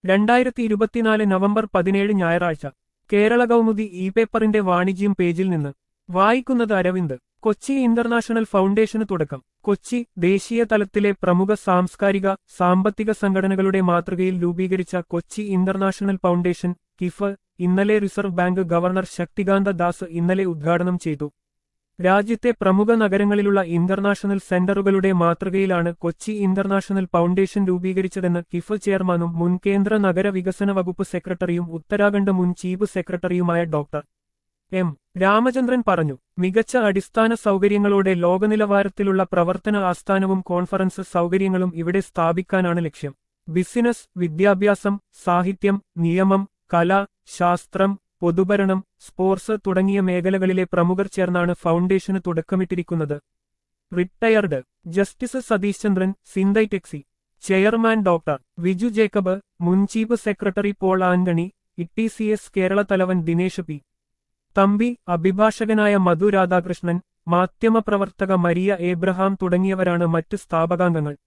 രണ്ടായിരത്തി ഇരുപത്തിനാല് നവംബർ പതിനേഴ് ഞായറാഴ്ച കേരള കൗമുദി ഇ പേപ്പറിന്റെ വാണിജ്യം പേജിൽ നിന്ന് വായിക്കുന്നത് അരവിന്ദ് കൊച്ചി ഇന്റർനാഷണൽ ഫൗണ്ടേഷന് തുടക്കം കൊച്ചി ദേശീയ തലത്തിലെ പ്രമുഖ സാംസ്കാരിക സാമ്പത്തിക സംഘടനകളുടെ മാതൃകയിൽ രൂപീകരിച്ച കൊച്ചി ഇന്റർനാഷണൽ ഫൗണ്ടേഷൻ കിഫ് ഇന്നലെ reserve bank governor Shaktikanta Das ഇന്നലെ ഉദ്ഘാടനം ചെയ്തു രാജ്യത്തെ പ്രമുഖ നഗരങ്ങളിലുള്ള ഇന്റർനാഷണൽ സെന്ററുകളുടെ മാതൃകയിലാണ് കൊച്ചി ഇന്റർനാഷണൽ ഫൗണ്ടേഷൻ രൂപീകരിച്ചതെന്ന് കിഫ് ചെയർമാനും മുൻ കേന്ദ്ര നഗര വികസന വകുപ്പ് സെക്രട്ടറിയും ഉത്തരാഖണ്ഡ് മുൻ ചീഫ് സെക്രട്ടറിയുമായ ഡോക്ടർ എം രാമചന്ദ്രൻ പറഞ്ഞു മികച്ച അടിസ്ഥാന സൗകര്യങ്ങളോടെ ലോകനിലവാരത്തിലുള്ള പ്രവർത്തന ആസ്ഥാനവും കോൺഫറൻസ് സൗകര്യങ്ങളും ഇവിടെ സ്ഥാപിക്കാനാണ് ലക്ഷ്യം ബിസിനസ് വിദ്യാഭ്യാസം സാഹിത്യം നിയമം കല ശാസ്ത്രം പൊതുഭരണം സ്പോർട്സ് തുടങ്ങിയ മേഖലകളിലെ പ്രമുഖർ ചേർന്നാണ് ഫൗണ്ടേഷന് തുടക്കമിട്ടിരിക്കുന്നത് റിട്ടയർഡ് ജസ്റ്റിസ് സതീഷ് ചന്ദ്രൻ സിന്തൈടെക്സി ചെയർമാൻ ഡോക്ടർ വിജു ജേക്കബ് മുൻ chief secretary Paul Antony E C S Kerala തലവൻ ദിനേശ് പി തമ്പി അഭിഭാഷകനായ മധു രാധാകൃഷ്ണൻ മാധ്യമപ്രവർത്തക മരിയ ഏബ്രഹാം തുടങ്ങിയവരാണ് മറ്റ് സ്ഥാപകാംഗങ്ങൾ